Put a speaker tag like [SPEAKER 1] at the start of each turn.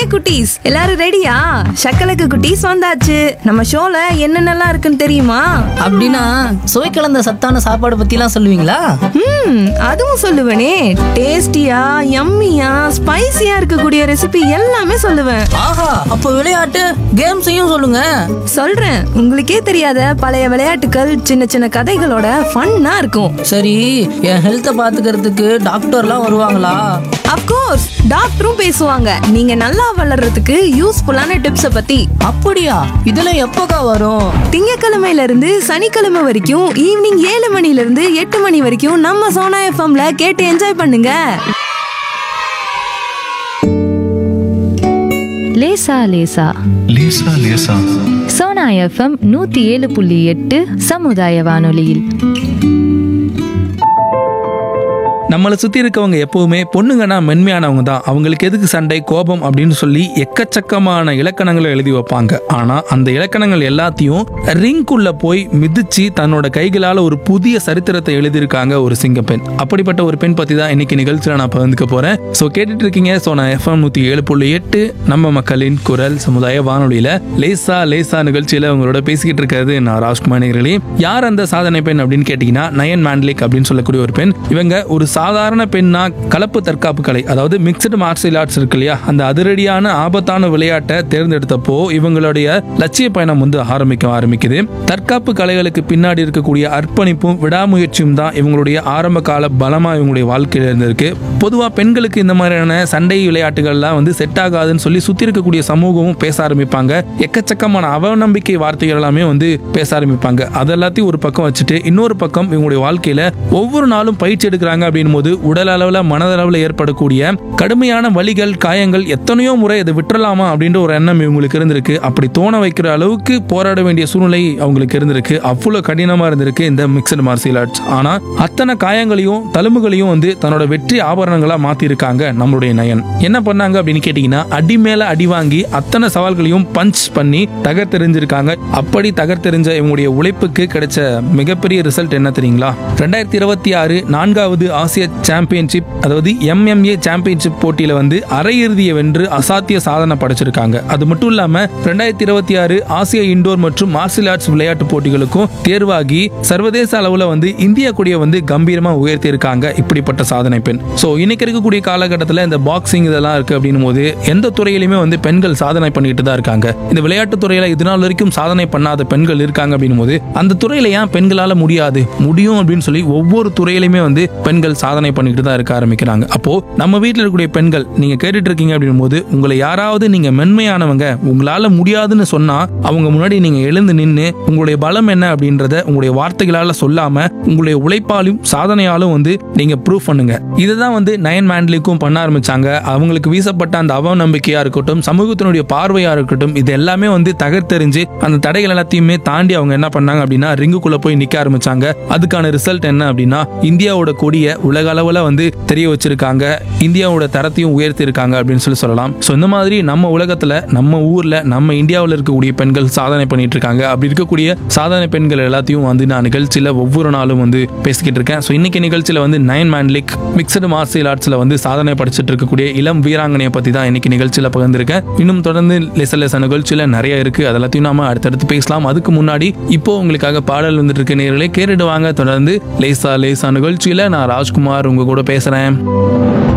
[SPEAKER 1] hi குட்டீஸ் எல்லாரும் ரெடியா சக்கலக்கு குட்டீஸ் வந்தாச்சு நம்ம ஷோல என்னென்னலாம் இருக்குன்னு தெரியுமா
[SPEAKER 2] அப்படின்னா சுவை கலந்த சத்தான சாப்பாடு பத்திலாம் சொல்லுவீங்களா
[SPEAKER 1] ம் அதுவும் சொல்லுவேனே டேஸ்டியா யம்மியா ஸ்பைசியா இருக்கக்கூடிய ரெசிபி எல்லாமே சொல்லுவேன்
[SPEAKER 2] ஆஹா அப்போ விளையாட்டு கேம்ஸையும் சொல்லுங்க
[SPEAKER 1] சொல்றேன் உங்களுக்கே தெரியாத பழைய விளையாட்டுகள் சின்ன சின்ன கதைகளோட ஃபன்னா இருக்கும்
[SPEAKER 2] சரி என் ஹெல்த்தை பாத்துக்கிறதுக்கு டாக்டர்லாம் வருவாங்களா
[SPEAKER 1] அப்கோர்ஸ் டாக்டரும் பேசுவாங்க நீங்க நல்லா வளர்றதுக்கு யூஸ்ஃபுல்லான டிப்ஸை பத்தி
[SPEAKER 2] அப்படியா இதெல்லாம் எப்போக்கா வரும்
[SPEAKER 1] திங்கக்கிழமையில இருந்து சனிக்கிழமை வரைக்கும் ஈவினிங் ஏழு மணில இருந்து எட்டு மணி வரைக்கும் நம்ம சோனா எஃப்எம்ல கேட்டு என்ஜாய் பண்ணுங்க
[SPEAKER 3] லேசா லேசா
[SPEAKER 4] லேசா லேசா
[SPEAKER 3] சோனா எஃப்எம் நூத்தி ஏழு புள்ளி எட்டு சமுதாய வானொலியில்
[SPEAKER 5] நம்மளை சுற்றி இருக்கவங்க எப்பவுமே பொண்ணுங்கன்னா மென்மையானவங்க தான் அவங்களுக்கு எதுக்கு சண்டை கோபம் அப்படின்னு சொல்லி எக்கச்சக்கமான இலக்கணங்களை எழுதி வைப்பாங்க ஆனால் அந்த இலக்கணங்கள் எல்லாத்தையும் ரிங்குள்ள போய் மிதிச்சு தன்னோட கைகளால் ஒரு புதிய சரித்திரத்தை எழுதியிருக்காங்க ஒரு சிங்க பெண் அப்படிப்பட்ட ஒரு பெண் பற்றி தான் இன்னைக்கு நிகழ்ச்சியில் நான் பகிர்ந்துக்க போகிறேன் ஸோ கேட்டுட்டு இருக்கீங்க ஸோ நான் எஃப்எம் நூற்றி ஏழு புள்ளி எட்டு நம்ம மக்களின் குரல் சமுதாய வானொலியில் லேசா லேசா நிகழ்ச்சியில் உங்களோட பேசிக்கிட்டு இருக்கிறது நான் ராஜ்குமார் நேயர்களே யார் அந்த சாதனை பெண் அப்படின்னு கேட்டிங்கன்னா நயன் மேண்ட்லிக் அப்படின்னு சொல்லக்கூடிய ஒரு பெண் இவங்க ஒரு சாதாரண பெண்ணா கலப்பு தற்காப்பு கலை அதாவது மிக்சடு மார்ஷியல் ஆர்ட்ஸ் இருக்கு இல்லையா அந்த அதிரடியான ஆபத்தான விளையாட்டை தேர்ந்தெடுத்தப்போ இவங்களுடைய லட்சிய பயணம் வந்து ஆரம்பிக்க ஆரம்பிக்குது தற்காப்பு கலைகளுக்கு பின்னாடி இருக்கக்கூடிய அர்ப்பணிப்பும் விடாமுயற்சியும் தான் இவங்களுடைய ஆரம்ப கால பலமா இவங்களுடைய வாழ்க்கையில இருந்திருக்கு பொதுவா பெண்களுக்கு இந்த மாதிரியான சண்டை விளையாட்டுகள்லாம் வந்து செட் ஆகாதுன்னு சொல்லி சுத்தி இருக்கக்கூடிய சமூகமும் பேச ஆரம்பிப்பாங்க எக்கச்சக்கமான அவநம்பிக்கை வார்த்தைகள் எல்லாமே வந்து பேச ஆரம்பிப்பாங்க அதெல்லாத்தையும் ஒரு பக்கம் வச்சுட்டு இன்னொரு பக்கம் இவங்களுடைய வாழ்க்கையில ஒவ்வொரு நாளும் பயிற்சி எடுக்கிறாங்க அப்படின் போது உடல் அளவில் மனதளவில் ஏற்படக்கூடிய கடுமையான வலிகள் காயங்கள் எத்தனையோ முறை அதை விட்டுறலாமா அப்படின்ற ஒரு எண்ணம் இவங்களுக்கு இருந்திருக்கு அப்படி தோண வைக்கிற அளவுக்கு போராட வேண்டிய சூழ்நிலை அவங்களுக்கு இருந்திருக்கு அவ்வளோ கடினமா இருந்திருக்கு இந்த மிக்சடு மார்ஷியல் ஆர்ட்ஸ் ஆனா அத்தனை காயங்களையும் தழும்புகளையும் வந்து தன்னோட வெற்றி ஆபரணங்களா மாத்திருக்காங்க நம்மளுடைய நயன் என்ன பண்ணாங்க அப்படின்னு கேட்டீங்கன்னா அடி மேல அடி வாங்கி அத்தனை சவால்களையும் பஞ்ச் பண்ணி தகர்த்தெறிஞ்சிருக்காங்க அப்படி தகர்த்தெறிஞ்ச இவங்களுடைய உழைப்புக்கு கிடைச்ச மிகப்பெரிய ரிசல்ட் என்ன தெரியுங்களா ரெண்டாயிரத்தி இருபத்தி ஆறு நான்காவது ஆசிய சாம்பியன்ஷிப் அதாவது எம்எம்ஏ சாம்பியன்ஷிப் போட்டியில வந்து அரையிறுதியை வென்று அசாத்திய சாதனை படைச்சிருக்காங்க அது மட்டும் இல்லாம ரெண்டாயிரத்தி இருபத்தி ஆறு ஆசிய இண்டோர் மற்றும் மார்ஷியல் ஆர்ட்ஸ் விளையாட்டு போட்டிகளுக்கும் தேர்வாகி சர்வதேச அளவுல வந்து இந்திய கொடியை வந்து கம்பீரமா உயர்த்தி இருக்காங்க இப்படிப்பட்ட சாதனை பெண் சோ இன்னைக்கு இருக்கக்கூடிய காலகட்டத்தில் இந்த பாக்ஸிங் இதெல்லாம் இருக்கு அப்படின்னும் போது எந்த துறையிலுமே வந்து பெண்கள் சாதனை பண்ணிட்டு தான் இருக்காங்க இந்த விளையாட்டு துறையில இது நாள் வரைக்கும் சாதனை பண்ணாத பெண்கள் இருக்காங்க அப்படின்னும் போது அந்த துறையில ஏன் பெண்களால முடியாது முடியும் அப்படின்னு சொல்லி ஒவ்வொரு துறையிலுமே வந்து பெண்கள் சாதனை பண்ணிட்டு தான் இருக்க ஆரம்பிக்கிறாங்க அப்போ நம்ம வீட்டில் இருக்கக்கூடிய பெண்கள் நீங்க கேட்டுட்டு இருக்கீங்க அப்படின்னும் போது உங்களை யாராவது நீங்க மென்மையானவங்க உங்களால முடியாதுன்னு சொன்னா அவங்க முன்னாடி நீங்க எழுந்து நின்று உங்களுடைய பலம் என்ன அப்படின்றத உங்களுடைய வார்த்தைகளால சொல்லாம உங்களுடைய உழைப்பாலும் சாதனையாலும் வந்து நீங்க ப்ரூவ் பண்ணுங்க இதுதான் வந்து நயன் மேண்ட்லிக்கும் பண்ண ஆரம்பிச்சாங்க அவங்களுக்கு வீசப்பட்ட அந்த அவநம்பிக்கையா இருக்கட்டும் சமூகத்தினுடைய பார்வையா இருக்கட்டும் இது எல்லாமே வந்து தகர்த்தெறிஞ்சு அந்த தடைகள் எல்லாத்தையுமே தாண்டி அவங்க என்ன பண்ணாங்க அப்படின்னா ரிங்குக்குள்ள போய் நிக்க ஆரம்பிச்சாங்க அதுக்கான ரிசல்ட் என்ன அப்படின்னா இந்தியாவோட கொடிய உலக அளவுல வந்து தெரிய வச்சிருக்காங்க இந்தியாவோட தரத்தையும் உயர்த்தி இருக்காங்க அப்படின்னு சொல்லி சொல்லலாம் ஸோ இந்த மாதிரி நம்ம உலகத்துல நம்ம ஊர்ல நம்ம இந்தியாவில் இருக்கக்கூடிய பெண்கள் சாதனை பண்ணிட்டு இருக்காங்க அப்படி இருக்கக்கூடிய சாதனை பெண்கள் எல்லாத்தையும் வந்து நான் நிகழ்ச்சியில ஒவ்வொரு நாளும் வந்து பேசிக்கிட்டு இருக்கேன் ஸோ இன்னைக்கு நிகழ்ச்சியில வந்து நயன் மேன்லிக் மிக்சடு மார்ஷியல் ஆர்ட்ஸ்ல வந்து சாதனை படிச்சுட்டு இருக்கக்கூடிய இளம் வீராங்கனையை பத்தி தான் இன்னைக்கு நிகழ்ச்சியில பகிர்ந்திருக்கேன் இன்னும் தொடர்ந்து லெச லெச நிகழ்ச்சியில நிறைய இருக்கு அதெல்லாத்தையும் நாம அடுத்தடுத்து பேசலாம் அதுக்கு முன்னாடி இப்போ உங்களுக்காக பாடல் வந்துட்டு இருக்க நேர்களே கேட்டுட்டு வாங்க தொடர்ந்து லேசா லேசா நிகழ்ச்சியில நான் ராஜ்குமார் உங்க கூட பேசுறேன்